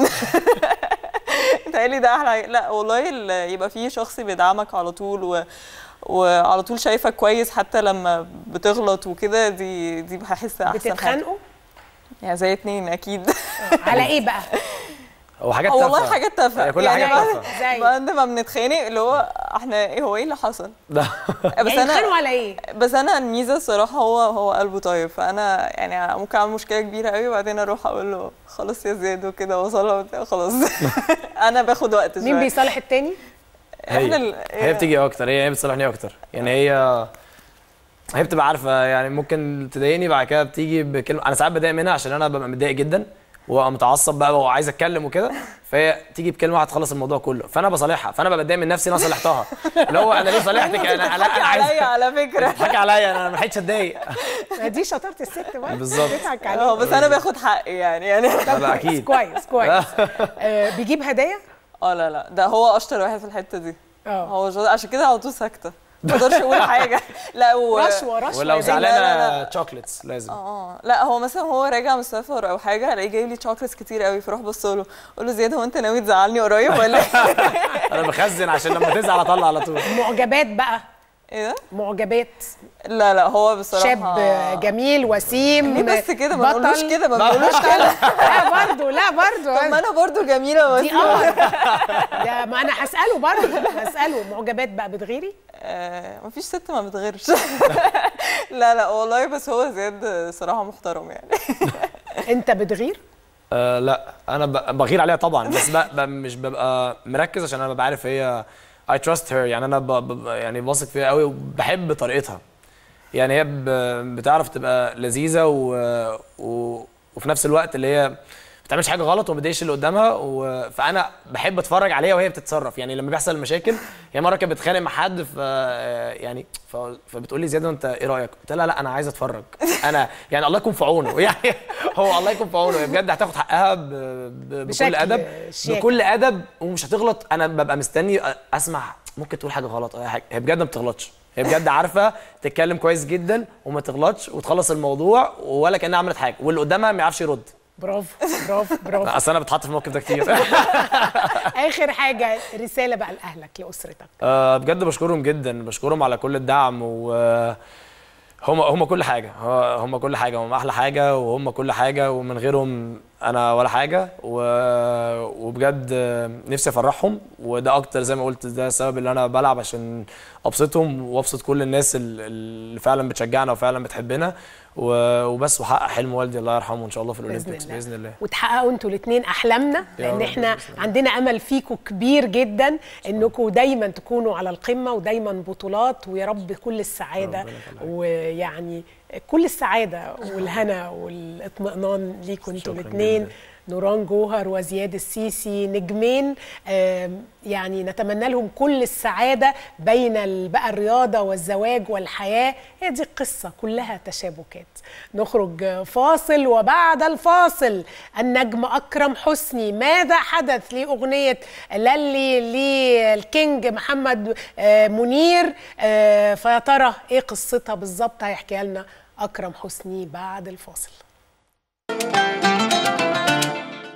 متهيألي ده احلى حاجة. لا والله ال- يبقى فيه شخص بيدعمك على طول و وعلى طول شايفك كويس حتى لما بتغلط وكده دي دي بحس احسن حاجه بتتخانقوا يعني زي اتنين اكيد على ايه بقى هو حاجات هو والله تافهة. حاجات تافهه هي كل يعني حاجة بعد- تافهة. زي بعد ما بنتخانق اللي هو احنا ايه هو ايه اللي حصل ده بس يعني بيتخانقوا انا على ايه بس انا الميزه الصراحه هو هو قلبه طيب فانا يعني ممكن اعمل مشكله كبيره قوي وبعدين اروح اقول له خلاص يا زياد وكده وصلها وبتاع، خلاص انا باخد وقت شويه مين بيصالح التاني احنا هي ال- هي بتيجي اكتر هي هي بتصالحني اكتر يعني هي هي بتبقى عارفه يعني ممكن تضايقني بعد كده بتيجي بكلمه انا ساعات بضايق منها عشان انا ببقى متضايق جدا وابقى متعصب بقى وعايز اتكلم وكده فهي تيجي بكلمه واحده تخلص الموضوع كله فانا بصالحها فانا ببقى متضايق من نفسي ان انا صالحتها اللي هو انا ليه صالحتك انا انا بتضحكي انا عايز عليا على فكره تضحكي عليا انا ما لحقتش اتضايق ما دي شطاره الست بقى بالظبط. بتضحك اه عليها بس انا باخد حقي يعني يعني لا لا اكيد كويس كويس آه، بيجيب هدايا اه لا لا ده هو اشطر واحد في الحته دي اه هو جو- عشان كده على طول ساكته ما اقدرش اقول حاجه لا و... رشوه رشوه ولو يا بنت. لا، لا، زعلانه لا. شوكليتس لازم اه لا هو مثلا هو راجع من السفر او حاجه الاقيه جايب لي شوكليتس كتير قوي فاروح بص له اقول له زياد هو انت ناوي تزعلني قريب ولا ايه؟ انا بخزن عشان لما تزعل اطلع على طول معجبات بقى ايه ده؟ معجبات لا لا هو بصراحه شاب جميل وسيم ليه بس كده ما بطل. نقولوش كده ما نقولوش كده لا برضه لا برضه طب ما انا برضو جميله دي بس قمر ده ما انا هساله برضه هساله معجبات بقى بتغيري آه مفيش ست ما بتغيرش لا لا والله بس هو زياد صراحه محترم يعني انت بتغير آه لا انا ب- بغير عليها طبعا بس ب... ب... مش ببقى مركز عشان انا ببقى عارف هي I trust her يعني انا ب... ب... يعني واثق فيها قوي وبحب طريقتها يعني هي ب... بتعرف تبقى لذيذه و... و... وفي نفس الوقت اللي هي بتعملش حاجه غلط وما بتضايقش اللي قدامها و... فانا بحب اتفرج عليها وهي بتتصرف يعني لما بيحصل مشاكل هي مره كانت بتتخانق مع حد ف يعني ف... فبتقول لي زياد انت ايه رايك؟ قلت لها لا انا عايز اتفرج انا يعني الله يكون في عونه يعني هو الله يكون في عونه هي بجد هتاخد حقها ب... ب... بكل بشكل ادب شياكة. بكل ادب ومش هتغلط انا ببقى مستني اسمع ممكن تقول حاجه غلط أي حاجه هي بجد ما بتغلطش هي بجد عارفه تتكلم كويس جدا وما تغلطش وتخلص الموضوع ولا كانها عملت حاجه واللي قدامها ما يعرفش يرد برافو برافو برافو اصل انا بتحط في الموقف ده كتير اخر حاجه رساله بقى لاهلك لاسرتك آه، بجد بشكرهم جدا بشكرهم على كل الدعم و هم هم كل حاجه ه- هم كل حاجه هم احلى حاجه وهم كل حاجه ومن غيرهم انا ولا حاجه و... وبجد آه، نفسي افرحهم وده اكتر زي ما قلت ده السبب اللي انا بلعب عشان ابسطهم وابسط كل الناس ال- اللي فعلا بتشجعنا وفعلا بتحبنا و... وبس وحقق حلم والدي الله يرحمه ان شاء الله في الاولمبيكس الله. باذن الله وتحققوا انتوا الاثنين احلامنا يا لان رب احنا بإذن الله. عندنا امل فيكم كبير جدا انكم دايما تكونوا على القمه ودايما بطولات ويا رب كل السعاده ربنا يخليك. ويعني كل السعاده والهنا والاطمئنان ليكم انتوا شكراً الاثنين جداً. نوران جوهر وزياد السيسي نجمين آم، يعني نتمنى لهم كل السعادة بين ال- بقى الرياضة والزواج والحياة هي دي القصة كلها تشابكات نخرج فاصل وبعد الفاصل النجم أكرم حسني ماذا حدث لأغنية للي للكينج محمد آه، منير آه، فيا ترى إيه قصتها بالظبط هيحكيها لنا أكرم حسني بعد الفاصل